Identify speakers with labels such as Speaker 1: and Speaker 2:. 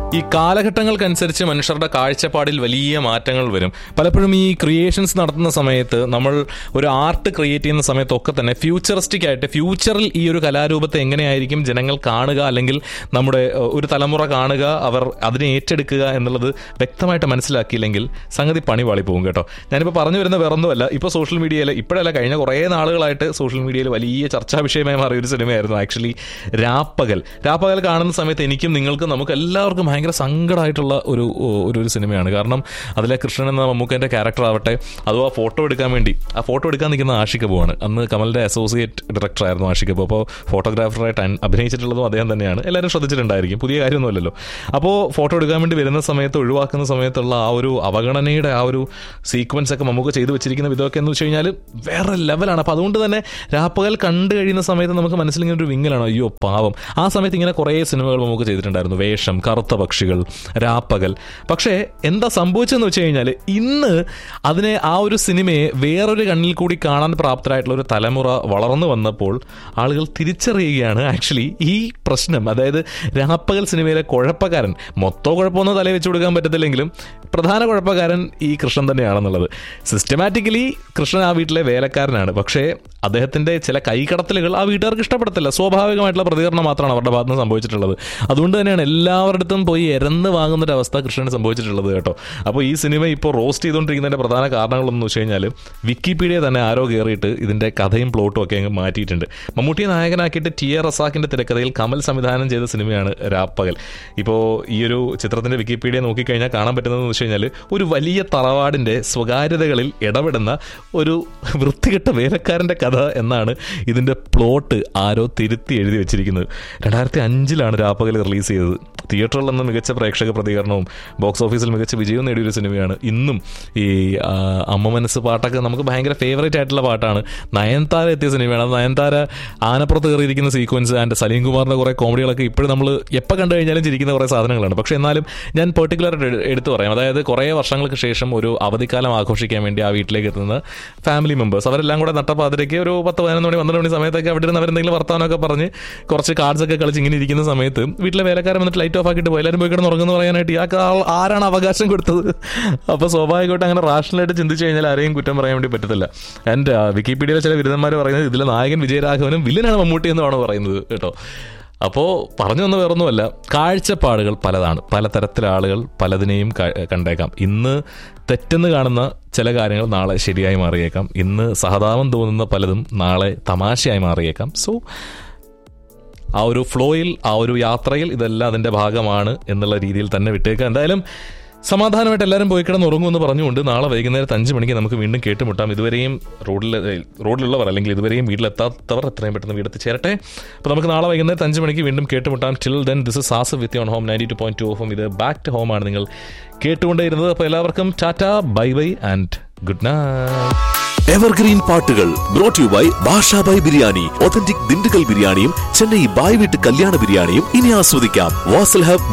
Speaker 1: ഈ കാലഘട്ടങ്ങൾക്കനുസരിച്ച് മനുഷ്യരുടെ കാഴ്ചപ്പാടിൽ വലിയ മാറ്റങ്ങൾ വരും പലപ്പോഴും ഈ ക്രിയേഷൻസ് നടത്തുന്ന സമയത്ത് നമ്മൾ ഒരു ആർട്ട് ക്രിയേറ്റ് ചെയ്യുന്ന സമയത്തൊക്കെ തന്നെ ഫ്യൂച്ചറിസ്റ്റിക് ആയിട്ട് ഫ്യൂച്ചറിൽ ഈ ഒരു കലാരൂപത്തെ എങ്ങനെയായിരിക്കും ജനങ്ങൾ കാണുക അല്ലെങ്കിൽ നമ്മുടെ ഏഹ്, ഒരു തലമുറ കാണുക അവർ അതിനെ ഏറ്റെടുക്കുക എന്നുള്ളത് വ്യക്തമായിട്ട് മനസ്സിലാക്കിയില്ലെങ്കിൽ സംഗതി പണി പാളി പോകും കേട്ടോ ഞാനിപ്പോൾ പറഞ്ഞു വരുന്ന വേറൊന്നുമല്ല ഇപ്പോൾ സോഷ്യൽ മീഡിയയിൽ ഇപ്പോഴല്ല കഴിഞ്ഞ കുറേ നാളുകളായിട്ട് സോഷ്യൽ മീഡിയയിൽ വലിയ ചർച്ചാ വിഷയമായി മാറിയ ഒരു സിനിമയായിരുന്നു ആക്ച്വലി രാപ്പകൽ രാപ്പകൽ കാണുന്ന സമയത്ത് എനിക്കും നിങ്ങൾക്കും നമുക്ക് എല്ലാവർക്കും ഭയങ്കര സങ്കടമായിട്ടുള്ള ഒരു ഒരു ഒരു സിനിമയാണ് കാരണം അതിലെ കൃഷ്ണൻ എന്ന മമ്മൂക്കൻ്റെ ക്യാരക്ടർ ആവട്ടെ അതും ആ ഫോട്ടോ എടുക്കാൻ വേണ്ടി ആ ഫോട്ടോ എടുക്കാൻ നിൽക്കുന്ന ആഷിക് കപൂറാണ് അന്ന് കമലിൻ്റെ അസോസിയേറ്റ് ഡയറക്ടർ ആയിരുന്നു ആഷിക് കപൂർ അപ്പോൾ ഫോട്ടോഗ്രാഫറായിട്ട് അൻ- അഭിനയിച്ചിട്ടുള്ളതും അദ്ദേഹം തന്നെയാണ് എല്ലാവരും ശ്രദ്ധിച്ചിട്ടുണ്ടായിരിക്കും പുതിയ കാര്യമൊന്നുമല്ലല്ലോ അപ്പോൾ ഫോട്ടോ എടുക്കാൻ വേണ്ടി വരുന്ന സമയത്ത് ഒഴിവാക്കുന്ന സമയത്തുള്ള ആ ഒരു അവഗണനയുടെ ആ ഒരു സീക്വൻസ് ഒക്കെ നമുക്ക് ചെയ്തു വെച്ചിരിക്കുന്ന വിധമൊക്കെ എന്ന് വെച്ച് കഴിഞ്ഞാൽ വേറെ ലെവലാണ് അപ്പോൾ അതുകൊണ്ട് തന്നെ രാപ്പകൽ കണ്ടു കഴിയുന്ന സമയത്ത് നമുക്ക് മനസ്സിലിങ്ങനെ ഒരു വിങ്ങലാണ് അയ്യോ പാവം ആ സമയത്ത് ഇങ്ങനെ കുറേ സിനിമകൾ നമുക്ക് ചെയ്തിട്ടുണ്ടായിരുന്നു വേഷം കറുത്ത പക്ഷികൾ രാപ്പകൽ പക്ഷേ എന്താ സംഭവിച്ചതെന്ന് വെച്ച് കഴിഞ്ഞാൽ ഇന്ന് അതിനെ ആ ഒരു സിനിമയെ വേറൊരു കണ്ണിൽ കൂടി കാണാൻ പ്രാപ്തരായിട്ടുള്ള ഒരു തലമുറ വളർന്നു വന്നപ്പോൾ ആളുകൾ തിരിച്ചറിയുകയാണ് ആക്ച്വലി ഈ പ്രശ്നം അതായത് രാപ്പകൽ സിനിമയിലെ കുഴപ്പക്കാരൻ മൊത്തം കുഴപ്പമൊന്നും തലയിൽ വെച്ച് കൊടുക്കാൻ പറ്റത്തില്ലെങ്കിലും പ്രധാന കുഴപ്പക്കാരൻ ഈ കൃഷ്ണൻ തന്നെയാണെന്നുള്ളത് സിസ്റ്റമാറ്റിക്കലി കൃഷ്ണൻ ആ വീട്ടിലെ വേലക്കാരനാണ് പക്ഷേ അദ്ദേഹത്തിന്റെ ചില കൈകടത്തലുകൾ ആ വീട്ടുകാർക്ക് ഇഷ്ടപ്പെടത്തില്ല സ്വാഭാവികമായിട്ടുള്ള പ്രതികരണം മാത്രമാണ് അവരുടെ ഭാഗത്ത് നിന്ന് സംഭവിച്ചിട്ടുള്ളത് അതുകൊണ്ട് തന്നെയാണ് എല്ലാവരുടെ അടുത്തും പോയി എരന്ന് വാങ്ങുന്ന ഒരു അവസ്ഥ കൃഷ്ണന് സംഭവിച്ചിട്ടുള്ളത് കേട്ടോ അപ്പോൾ ഈ സിനിമ ഇപ്പോൾ റോസ്റ്റ് ചെയ്തുകൊണ്ടിരിക്കുന്നതിന്റെ പ്രധാന കാരണങ്ങളെന്ന് വെച്ച് കഴിഞ്ഞാൽ വിക്കിപീഡിയ തന്നെ ആരോ കയറിയിട്ട് ഇതിന്റെ കഥയും പ്ലോട്ടും ഒക്കെ അങ്ങ് മാറ്റിയിട്ടുണ്ട് മമ്മൂട്ടിയെ നായകനാക്കിയിട്ട് ടി എ റസാക്കിന്റെ തിരക്കഥയിൽ കമൽ സംവിധാനം ചെയ്ത സിനിമയാണ് രാപ്പകൽ ഇപ്പോൾ ഈ ഒരു ചിത്രത്തിന്റെ വിക്കിപീഡിയ നോക്കിക്കഴിഞ്ഞാൽ കാണാൻ പറ്റുന്നതെന്ന് വെച്ച് കഴിഞ്ഞാൽ ഒരു വലിയ തറവാടിന്റെ സ്വകാര്യതകളിൽ ഇടപെടുന്ന ഒരു വൃത്തികെട്ട വേലക്കാരന്റെ കഥ എന്നാണ് ഇതിന്റെ പ്ലോട്ട് ആരോ തിരുത്തി എഴുതി വെച്ചിരിക്കുന്നത് രണ്ടായിരത്തി അഞ്ചിലാണ് രാപ്പകൽ റിലീസ് ചെയ്തത് തിയേറ്ററിൽ നിന്ന് മികച്ച പ്രേക്ഷക പ്രതികരണവും ബോക്സ് ഓഫീസിൽ മികച്ച വിജയവും നേടിയൊരു സിനിമയാണ് ഇന്നും ഈ ആ, അമ്മ മനസ്സ് പാട്ടൊക്കെ നമുക്ക് ഭയങ്കര ഫേവറേറ്റ് ആയിട്ടുള്ള പാട്ടാണ് നയൻതാര എത്തിയ സിനിമയാണ് അത് നയൻതാര ആനപ്പുറത്ത് കയറിയിരിക്കുന്ന സീക്വൻസ് ആൻഡ് സലീം കുമാറിന്റെ കുറേ കോമഡികളൊക്കെ ഇപ്പോഴും നമ്മൾ എപ്പോൾ കണ്ടു കഴിഞ്ഞാലും ചിരിക്കുന്ന കുറേ സാധനങ്ങളാണ് പക്ഷേ എന്നാലും ഞാൻ പെർട്ടിക്കുലർ എടുത്തു പറയാം അതായത് കുറേ വർഷങ്ങൾക്ക് ശേഷം ഒരു അവധിക്കാലം ആഘോഷിക്കാൻ വേണ്ടി ആ വീട്ടിലേക്ക് എത്തുന്ന ഫാമിലി മെമ്പേഴ്സ് അവരെല്ലാം കൂടെ നട്ടപ്പാതിരയ്ക്ക് ഒരു പത്ത് പതിനൊന്ന് മണി പന്ത്രണ്ട് മണി സമയത്തൊക്കെ അവിടെ ഇരുന്ന് അവരെന്തെങ്കിലും വർത്തമാനമൊക്കെ പറഞ്ഞ് കുറച്ച് കാർഡ്സ് ഒക്കെ കളിച്ച് ഇങ്ങനെ ഇരിക്കുന്ന സമയത്ത് വീട്ടിലെ വേലക്കാരൻ വന്നിട്ട് ലൈറ്റ് ഓഫ് ആക്കിയിട്ട് പോയി എല്ലാവരും പോയി കിടന്ന് ഉറങ്ങുന്നു പറയാനായിട്ട് ഇയാൾക്ക് ആൾ ആരാണ് അവകാശം കൊടുത്തത് അപ്പോൾ സ്വാഭാവികമായിട്ട് അങ്ങനെ റാഷണലായിട്ട് ചിന്തിച്ചു കഴിഞ്ഞാൽ ആരെയും കുറ്റം പറയാൻ വേണ്ടി പറ്റത്തില്ല ആൻഡ് വിക്കിപീഡിയയിലെ ചില ബിരുദന്മാർ പറയുന്നത് ഇതിലെ നായകൻ വിജയരാഘവനും വില്ലനാണ് മമ്മൂട്ടി എന്നാണ് പറയുന്നത് കേട്ടോ അപ്പോൾ പറഞ്ഞു വന്ന വേറൊന്നുമല്ല കാഴ്ചപ്പാടുകൾ പലതാണ് പലതരത്തിലെ ആളുകൾ പലതിനെയും ക- കണ്ടേക്കാം ഇന്ന് തെറ്റെന്ന് കാണുന്ന ചില കാര്യങ്ങൾ നാളെ ശരിയായി മാറിയേക്കാം ഇന്ന് സഹതാപം തോന്നുന്ന പലതും നാളെ തമാശയായി മാറിയേക്കാം സോ ആ ഒരു ഫ്ലോയിൽ ആ ഒരു യാത്രയിൽ ഇതെല്ലാം അതിൻ്റെ ഭാഗമാണ് എന്നുള്ള രീതിയിൽ തന്നെ വിട്ടേക്കാം എന്തായാലും സമാധാനമായിട്ട് എല്ലാവരും പോയി കിടന്ന് ഉറങ്ങുമെന്ന് പറഞ്ഞുകൊണ്ട് നാളെ വൈകുന്നേരത്ത് അഞ്ച് മണിക്ക് നമുക്ക് വീണ്ടും കേട്ടുമുട്ടാം ഇതുവരെയും റോഡിൽ റോഡിലുള്ളവർ അല്ലെങ്കിൽ ഇതുവരെയും വീട്ടിലെത്താത്തവർ എത്രയും പെട്ടെന്ന് വീടെത്തിച്ചേരട്ടെ അപ്പോൾ നമുക്ക് നാളെ വൈകുന്നേരത്ത് അഞ്ച് മണിക്ക് വീണ്ടും കേട്ടുമുട്ടാം till then this is Sas with on home ninety two point two ഓഫും ഇത് ബാക്ക് ടു ഹോം ആണ് നിങ്ങൾ കേട്ടുകൊണ്ടേയിരുന്നത് അപ്പോൾ എല്ലാവർക്കും tata bye bye and good night
Speaker 2: evergreen പാട്ടുകൾ brought you by Basha by biryani authentic Dindigul ബിരിയാണിയും ചെന്നൈ ബായ് വീട്ട് കല്യാണ ബിരിയാണിയും ഇനി ആസ്വദിക്കാം വാസൽ ഹബ്